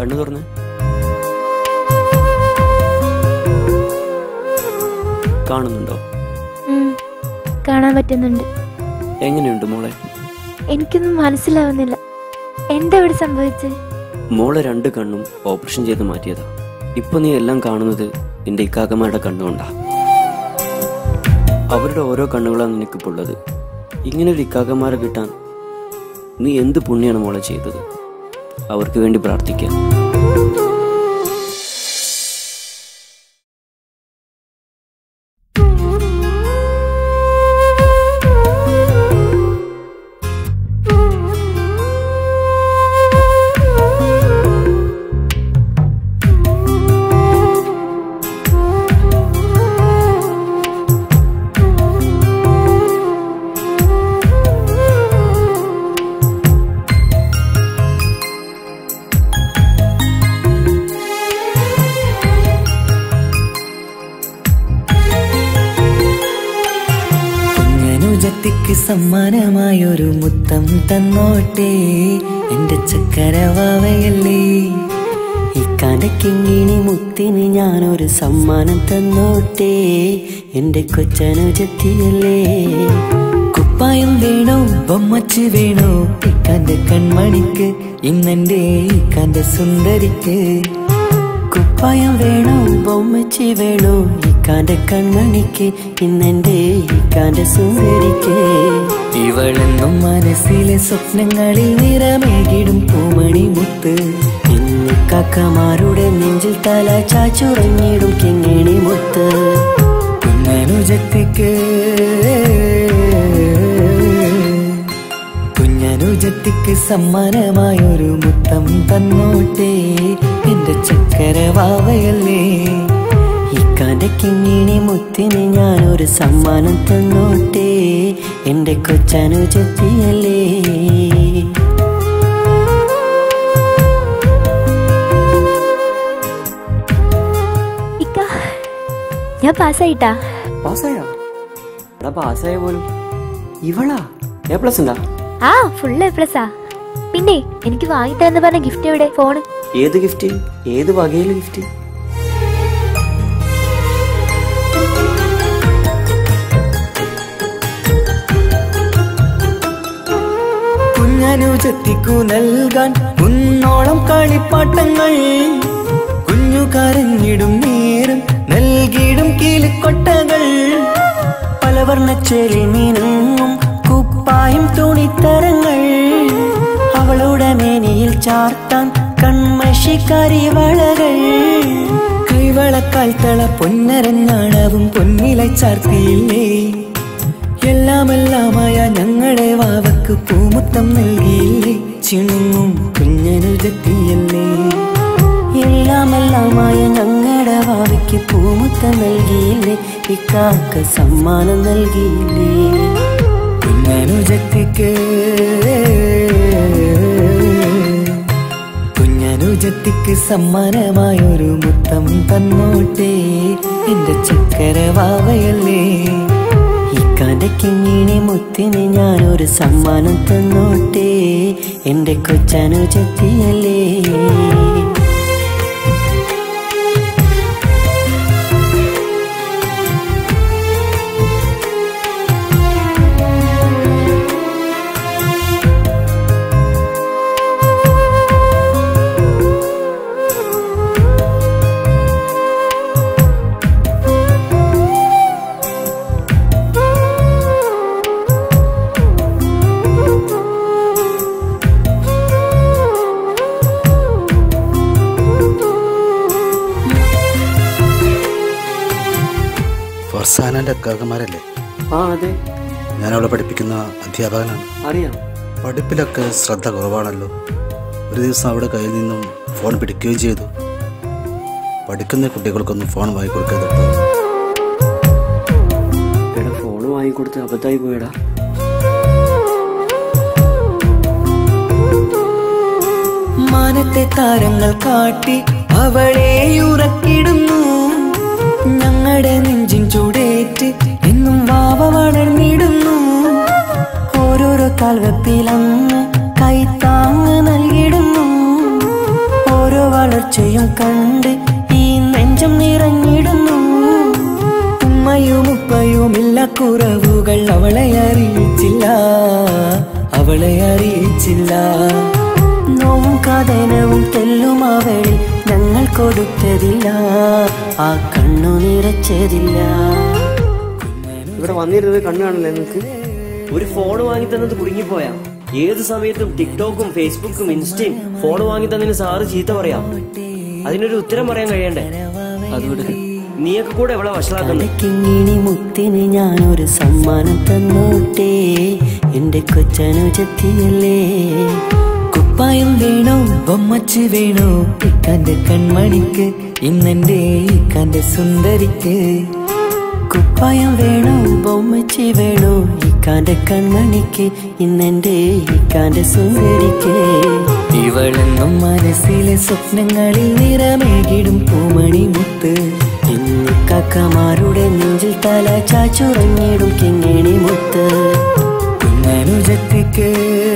കണ്ണു തുറന്ന് കാണുന്നുണ്ടോ ഉം, കാണാൻ പറ്റുന്നുണ്ട് എങ്ങനെയുണ്ട് മോളെ എനിക്കൊന്നും മനസ്സിലാവുന്നില്ല എന്താ ഇവിടെ സംഭവിച്ചത് മോളെ രണ്ട് കണ്ണും ഓപ്പറേഷൻ ചെയ്ത് മാറ്റിയതാ ഇപ്പൊ നീ എല്ലാം കാണുന്നത് നിന്റെ ഇക്കാക്കമാരുടെ കണ്ണുകൊണ്ടാ അവരുടെ ഓരോ കണ്ണുകളാണ് നിനക്കിപ്പോൾ ഉള്ളത് ഇങ്ങനെ ഒരു ഇക്കാക്കന്മാരെ കിട്ടാൻ നീ എന്ത് പുണ്യാണ് മോളെ ചെയ്തത് അവർക്ക് വേണ്ടി പ്രാർത്ഥിക്കാം കുഞ്ഞനുജത്തിക്ക് സമ്മാനമായൊരു മുത്തം തന്നോട്ടെ എന്റെ ചക്കരവാവയല്ലേ ഇക്കാന്റെ കിങ്ങിണി മുത്തിന് ഞാനൊരു സമ്മാനം തന്നോട്ടെ എന്റെ കൊച്ചനുജത്തിയല്ലേ കുപ്പായം വേണോ ബൊമ്മച്ച് വേണോ ഇക്കാന്റെ കൺമണിക്ക് ഇന്നെന്റെ ഇക്കാന്റെ സുന്ദരിക്ക് കുപ്പായം വേണോ ബൊമ്മച്ചി വേണോ ഇക്കാന്റെ കൺമണിക്ക് ഇന്നെന്റെ ഇക്കാന്റെ സുന്ദരിക്ക് ഇവളെന്നും മനസ്സിലെ സ്വപ്നങ്ങളിൽ നിറമേകിടും പൂമണി മുത്ത് ഇന്ന് കാക്കമാരുടെ നെഞ്ചിൽ തല ചാച്ചുറങ്ങിടും കിങ്ങിണി മുത്ത് കുഞ്ഞനുജത്തിക്ക് കുഞ്ഞനുജത്തിക്ക് സമ്മാനമായൊരു മുത്തം തന്നോട്ടെ എന്റെ ചക്കരവാവയല്ലേ ഇക്കാന്റെ കിങ്ങിണി മുത്തിന് ഞാനൊരു സമ്മാനം തന്നോട്ടെ എന്റെ കൊച്ചനുജത്തിയല്ലേ ഇക്ക ഞാൻ പാസ്സായിട്ടാ പാസ്സായോ എടാ പാസ്സായ പോലും ഇവളാ എ പ്ലസ് ഉണ്ടാ ആ ഫുൾ എ പ്ലസ് ആ പിന്നെ എനിക്ക് വാങ്ങിത്തന്ന് പറഞ്ഞ ഗിഫ്റ്റ് എവിടെ ഫോണ് ഏത് ഗിഫ്റ്റ് ഏത് വകയിലെ ഗിഫ്റ്റ് കുഞ്ഞനുജത്തിക്കു നൽകാൻ കുന്നോളം കളിപ്പാട്ടങ്ങൾ കുഞ്ഞു കരഞ്ഞിടും നേരം നൽകിയിടും കീലിക്കൊട്ടകൾ പലവർണ്ണച്ചേലി മീനും കുപ്പായും തുണിത്തരങ്ങൾ അവളുടെ മേനിയിൽ ചാർത്താൻ കൺമഷിക്കാരി വളകൾ കൈവളക്കാൽ തള പൊന്നരഞ്ഞാണവും പൊന്നില ചാർത്തിയില്ലേ എല്ലാമെല്ലാമായ ഞങ്ങളുടെ വാവക്ക് പൂമുത്തം നൽകിയില്ലേ ചിണുങ്ങും കുഞ്ഞനുജത്തിയല്ലേ എല്ലാമെല്ലാമായ ഞങ്ങളുടെ വാവയ്ക്ക് പൂമുത്തം നൽകിയില്ലേ ഇക്കാക്ക സമ്മാനം നൽകിയില്ലേ കുഞ്ഞനുജത്തിക്ക് കുഞ്ഞനുജത്തിക്ക് സമ്മാനമായൊരു മുത്തം തന്നോട്ടെ എന്റെ ചക്കരവാവയല്ലേ ഇക്കാന്റെ കിങ്ങിണി മുത്തിന് ഞാനൊരു സമ്മാനം തന്നോട്ടെ എന്റെ കൊച്ചനുജത്തിയല്ലേ ഫർസാനന്റെ അക്കാക്കന്മാരല്ലേ ആ അതെ ഞാൻ അവളെ പഠിപ്പിക്കുന്ന അധ്യാപകനാണ് അറിയാം പഠിപ്പിലൊക്കെ ശ്രദ്ധ കുറവാണല്ലോ ഒരു ദിവസം അവിടെ കയ്യിൽ നിന്നും ഫോൺ പിടിക്കുകയും ചെയ്തു പഠിക്കുന്ന കുട്ടികൾക്കൊന്നും ഫോൺ വാങ്ങിക്കൊടുക്കരുത് കേട്ടോ എടാ ഫോണ് വാങ്ങിക്കൊടുത്ത് അബദ്ധമായി പോയടാ മാനത്തെ താരങ്ങൾ കാട്ടി അവളെ ഉറക്കിടുന്നു ഞങ്ങളുടെ നെഞ്ചിൻ ചൂടേറ്റ് എന്നും വാവ വളർന്നിടുന്നു ഓരോരോ കാൽവെപ്പിലന്ന് കൈത്താങ്ങ് നൽകിടുന്നു ഓരോ വളർച്ചയും കണ്ട് ഈ നെഞ്ചം നിറഞ്ഞിടുന്നു ഉമ്മയും ഉപ്പയുമില്ല കുറവുകൾ അവളെ അറിയിച്ചില്ല അവളെ അറിയിച്ചില്ല നോവും കഥനവും തെല്ലും അവളിൽ ഞങ്ങൾ കൊടുത്തതില്ല ആ കണ്ണു നിറച്ചതില്ല ഇവിടെ വന്നിരുന്നത് കണ്ണു കാണില്ല നിനക്ക് ഒരു ഫോൺ വാങ്ങി തന്നത് കുടുങ്ങിപ്പോയാ ഏത് സമയത്തും ടിക്ടോക്കും ഫേസ്ബുക്കും ഇൻസ്റ്റയും ഫോൺ വാങ്ങി തന്നതിന് സാറ് ചീത്ത പറയാം അതിനൊരു ഉത്തരം പറയാൻ കഴിയണ്ടേ അതുകൊണ്ട് നീയൊക്കെ കൂടെ എവിടെ വഷളാക്കുന്നു കിങ്ങിണി മുത്തിന് ഞാനൊരു സമ്മാനം തന്നോട്ടെ എന്റെ കൊച്ചനുജത്തിയല്ലേ കുപ്പായം വേണോ ബൊമ്മച്ച് വേണോ ഇക്കാന്റെ കൺമണിക്ക് ഇന്നെന്റെ ഇക്കാന്റെ സുന്ദരിക്ക് കുപ്പായം വേണോ ബൊമ്മച്ചി വേണോ ഇക്കാന്റെ കൺമണിക്ക് ഇന്നെന്റെ ഇക്കാന്റെ സുന്ദരിക്ക് ഇവളെന്നും മനസ്സിലെ സ്വപ്നങ്ങളിൽ നിറമേകിടും പൂമണി മുത്ത് ഇന്ന് കാക്കമാരുടെ നെഞ്ചിൽ തല ചാച്ചുറങ്ങിടും കിങ്ങിണി മുത്ത് കുഞ്ഞനുജത്തിക്ക്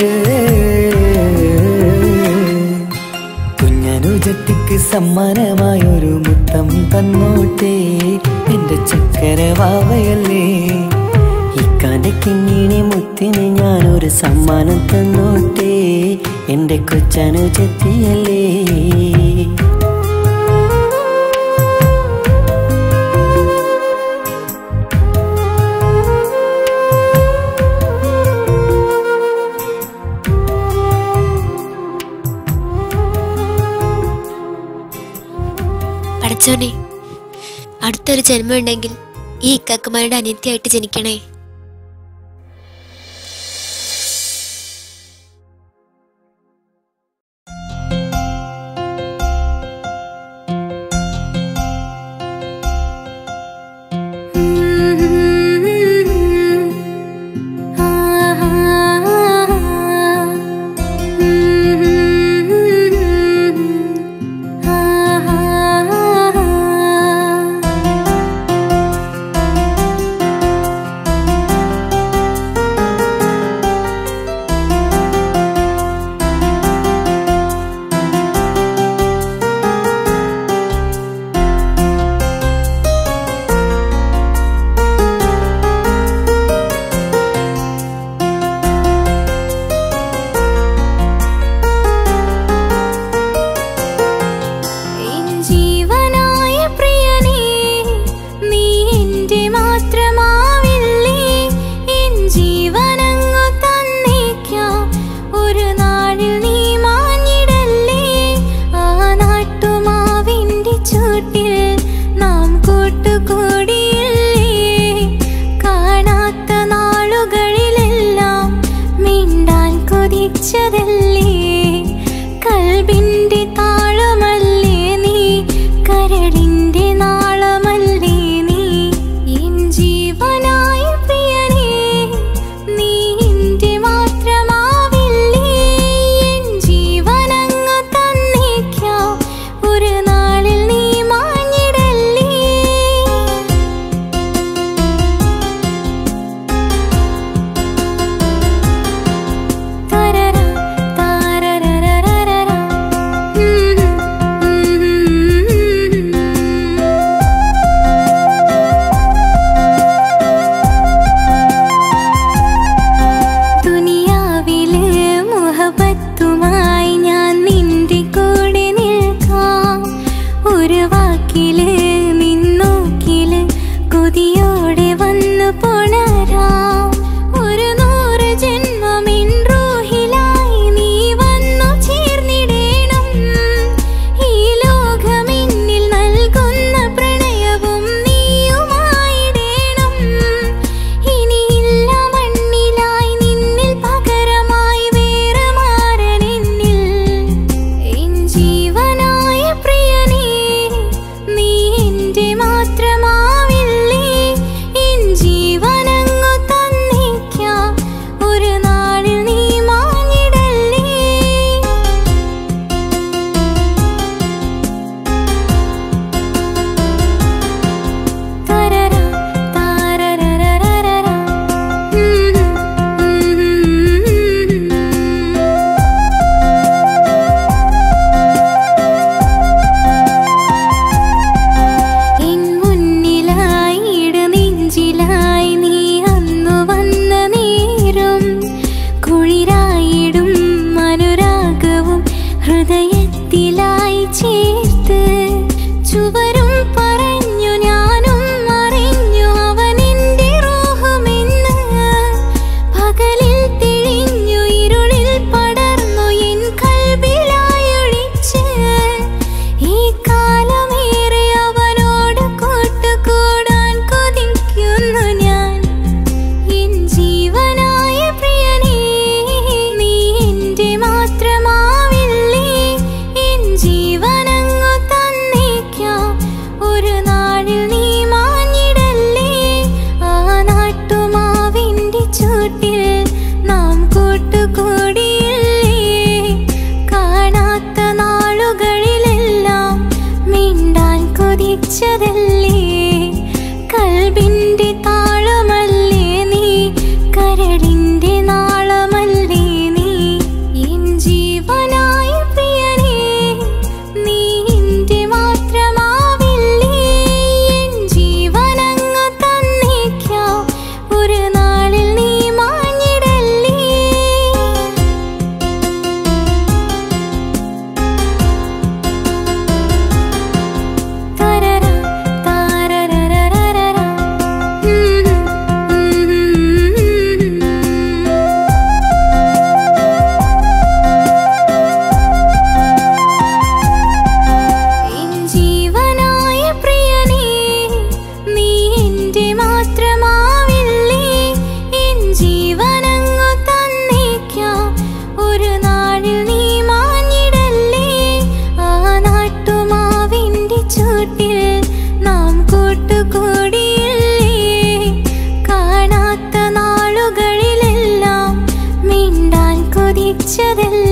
കുഞ്ഞനുജത്തിക്ക് സമ്മാനമായൊരു മുത്തം തന്നോട്ടെ എന്റെ ചക്കര വാവയല്ലേ ഇക്കാന്റെ കിങ്ങിണി മുത്തിന് ഞാനൊരു സമ്മാനം തന്നോട്ടെ എന്റെ കൊച്ചനുജത്തിയല്ലേ പടച്ചോനെ അടുത്തൊരു ജന്മം ഉണ്ടെങ്കിൽ ഈ ഇക്കാക്കുമാരുടെ അനിത്യമായിട്ട് ജനിക്കണേ ആ സ്നേഹിച്ചതെല്ലാം